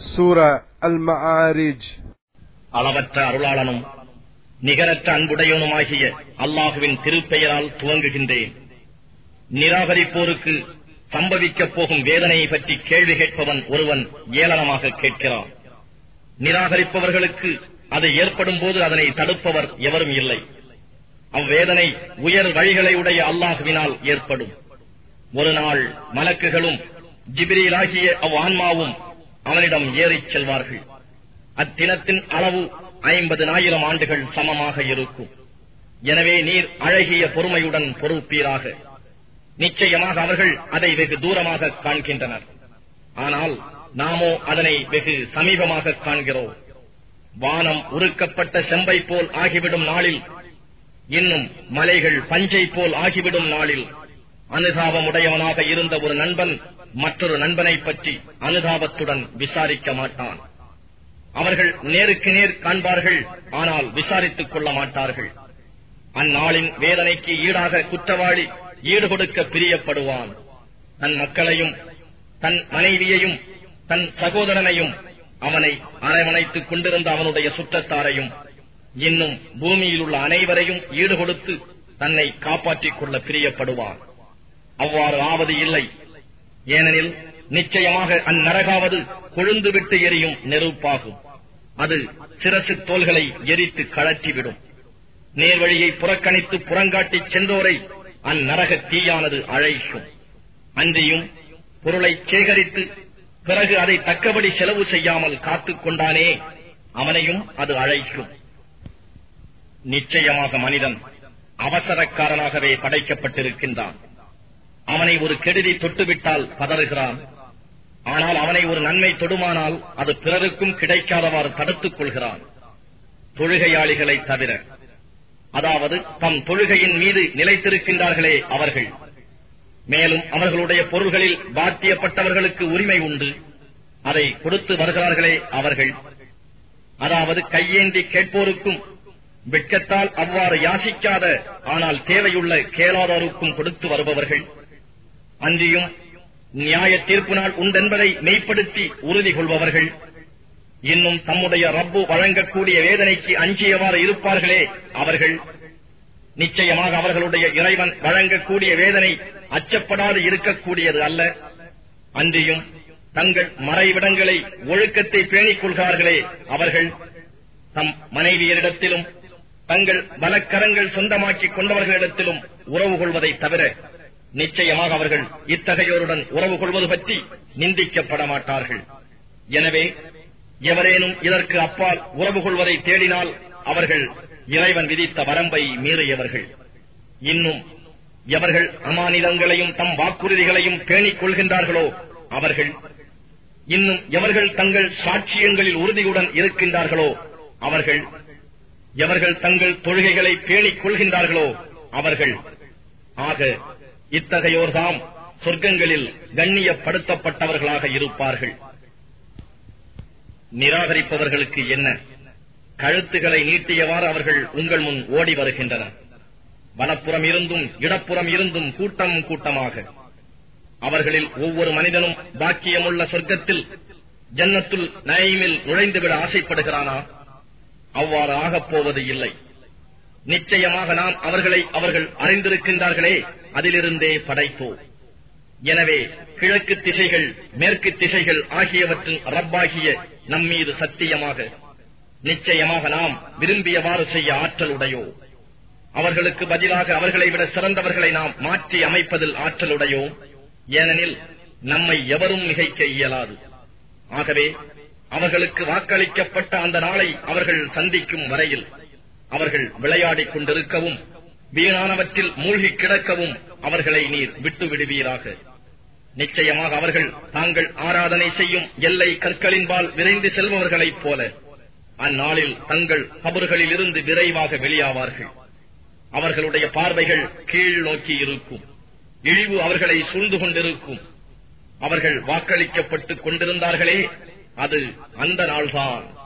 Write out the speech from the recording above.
சூரா அல் மஆரிஜ் அளவற்ற அருளாளனும் நிகரற்ற அன்புடையவனுமாகிய அல்லாஹுவின் திருப்பெயரால் துவங்குகின்றேன் நிராகரிப்போருக்கு சம்பவிக்கப் போகும் வேதனையை பற்றி கேள்வி கேட்பவன் ஒருவன் ஏளனமாக கேட்கிறான் நிராகரிப்பவர்களுக்கு அது ஏற்படும் போது அதனை தடுப்பவர் எவரும் இல்லை அவ்வேதனை உயர் வழிகளை உடைய அல்லாஹுவினால் ஏற்படும் ஒரு நாள் மலக்குகளும் ஜிபிரியிலாகிய அவ் ஆன்மாவும் அவனிடம் ஏறிச் செல்வார்கள் அத்தினத்தின் அளவு ஐம்பது ஆயிரம் ஆண்டுகள் சமமாக இருக்கும் எனவே நீர் அழகிய பொறுமையுடன் பொறுப்பீராக நிச்சயமாக அவர்கள் அதை வெகு தூரமாக காண்கின்றனர் ஆனால் நாமோ அதனை வெகு சமீபமாக காண்கிறோம் வானம் உருக்கப்பட்ட செம்பை போல் ஆகிவிடும் நாளில் இன்னும் மலைகள் பஞ்சை போல் ஆகிவிடும் நாளில் அனுதாபமுடையவனாக இருந்த ஒரு நண்பன் மற்றொரு நண்பனை பற்றி அனுதாபத்துடன் விசாரிக்க மாட்டான் அவர்கள் நேருக்கு நேர் காண்பார்கள் ஆனால் விசாரித்துக் கொள்ள மாட்டார்கள் அந்நாளின் வேதனைக்கு ஈடாக குற்றவாளி ஈடுகொடுக்க பிரியப்படுவான் தன் மக்களையும் தன் மனைவியையும் தன் சகோதரனையும் அவனை அரவணைத்துக் கொண்டிருந்த அவனுடைய சுற்றத்தாரையும் இன்னும் பூமியில் உள்ள அனைவரையும் ஈடுகொடுத்து தன்னை காப்பாற்றிக் கொள்ள பிரியப்படுவான் அவ்வாறு ஆவது இல்லை ஏனெனில் நிச்சயமாக அந்நரகாவது கொழுந்துவிட்டு எரியும் நெருப்பாகும் அது சிரசு தோள்களை எரித்து கழற்றிவிடும் நேர்வழியை புறக்கணித்து புறங்காட்டிச் சென்றோரை அந்நரக தீயானது அழைக்கும் அன்றியும் பொருளை சேகரித்து பிறகு அதை தக்கபடி செலவு செய்யாமல் காத்துக் கொண்டானே அவனையும் அது அழைக்கும் நிச்சயமாக மனிதன் அவசரக்காரனாகவே படைக்கப்பட்டிருக்கின்றான் அவனை ஒரு கெடுதி தொட்டுவிட்டால் பதறுகிறான் ஆனால் அவனை ஒரு நன்மை தொடுமானால் அது பிறருக்கும் கிடைக்காதவாறு தடுத்துக் கொள்கிறான் தொழுகையாளிகளை தவிர அதாவது தம் தொழுகையின் மீது நிலைத்திருக்கின்றார்களே அவர்கள் மேலும் அவர்களுடைய பொருள்களில் பாத்தியப்பட்டவர்களுக்கு உரிமை உண்டு அதை கொடுத்து வருகிறார்களே அவர்கள் அதாவது கையேந்தி கேட்போருக்கும் வெட்கத்தால் அவ்வாறு யாசிக்காத ஆனால் தேவையுள்ள கேளாதோருக்கும் கொடுத்து வருபவர்கள் அன்றியும் நியாய தீர்ப்பு நாள் உண்டென்பதை மெய்ப்படுத்தி உறுதி கொள்பவர்கள் இன்னும் தம்முடைய ரப்பு வழங்கக்கூடிய வேதனைக்கு அஞ்சியவாறு இருப்பார்களே அவர்கள் நிச்சயமாக அவர்களுடைய இறைவன் வழங்கக்கூடிய வேதனை அச்சப்படாது இருக்கக்கூடியது அல்ல அன்றியும் தங்கள் மறைவிடங்களை ஒழுக்கத்தை பேணிக் கொள்கிறார்களே அவர்கள் தம் மனைவியரிடத்திலும் தங்கள் பலக்கரங்கள் சொந்தமாக்கிக் கொண்டவர்களிடத்திலும் உறவு கொள்வதை தவிர நிச்சயமாக அவர்கள் இத்தகையோருடன் உறவு கொள்வது பற்றி நிந்திக்கப்பட மாட்டார்கள் எனவே எவரேனும் இதற்கு அப்பால் உறவு கொள்வதை தேடினால் அவர்கள் இறைவன் விதித்த வரம்பை மீறியவர்கள் இன்னும் எவர்கள் அமானிதங்களையும் தம் வாக்குறுதிகளையும் பேணிக் கொள்கின்றார்களோ அவர்கள் இன்னும் எவர்கள் தங்கள் சாட்சியங்களில் உறுதியுடன் இருக்கின்றார்களோ அவர்கள் எவர்கள் தங்கள் தொழுகைகளை பேணிக் கொள்கின்றார்களோ அவர்கள் ஆக இத்தகையோர்தாம் சொர்க்கங்களில் கண்ணியப்படுத்தப்பட்டவர்களாக இருப்பார்கள் நிராகரிப்பவர்களுக்கு என்ன கழுத்துகளை நீட்டியவாறு அவர்கள் உங்கள் முன் ஓடி வருகின்றனர் வலப்புறம் இருந்தும் இடப்புறம் இருந்தும் கூட்டம் கூட்டமாக அவர்களில் ஒவ்வொரு மனிதனும் பாக்கியமுள்ள சொர்க்கத்தில் ஜன்னத்துல் நயமில் நுழைந்துவிட ஆசைப்படுகிறானா அவ்வாறு ஆகப் போவது இல்லை நிச்சயமாக நாம் அவர்களை அவர்கள் அறிந்திருக்கின்றார்களே அதிலிருந்தே படைத்தோம் எனவே கிழக்கு திசைகள் மேற்கு திசைகள் ஆகியவற்றின் ரப்பாகிய நம்மீது சத்தியமாக நிச்சயமாக நாம் விரும்பியவாறு செய்ய ஆற்றலுடையோ அவர்களுக்கு பதிலாக அவர்களை விட சிறந்தவர்களை நாம் மாற்றி அமைப்பதில் ஆற்றலுடையோ ஏனெனில் நம்மை எவரும் மிகைக்க இயலாது ஆகவே அவர்களுக்கு வாக்களிக்கப்பட்ட அந்த நாளை அவர்கள் சந்திக்கும் வரையில் அவர்கள் விளையாடிக் கொண்டிருக்கவும் வீணானவற்றில் மூழ்கி கிடக்கவும் அவர்களை நீர் விட்டு விடுவீராக நிச்சயமாக அவர்கள் தாங்கள் ஆராதனை செய்யும் எல்லை கற்களின்பால் விரைந்து செல்பவர்களைப் போல அந்நாளில் தங்கள் கபறுகளில் இருந்து விரைவாக வெளியாவார்கள் அவர்களுடைய பார்வைகள் கீழ் நோக்கி இருக்கும் இழிவு அவர்களை சூழ்ந்து கொண்டிருக்கும் அவர்கள் வாக்களிக்கப்பட்டுக் கொண்டிருந்தார்களே அது அந்த நாள்தான்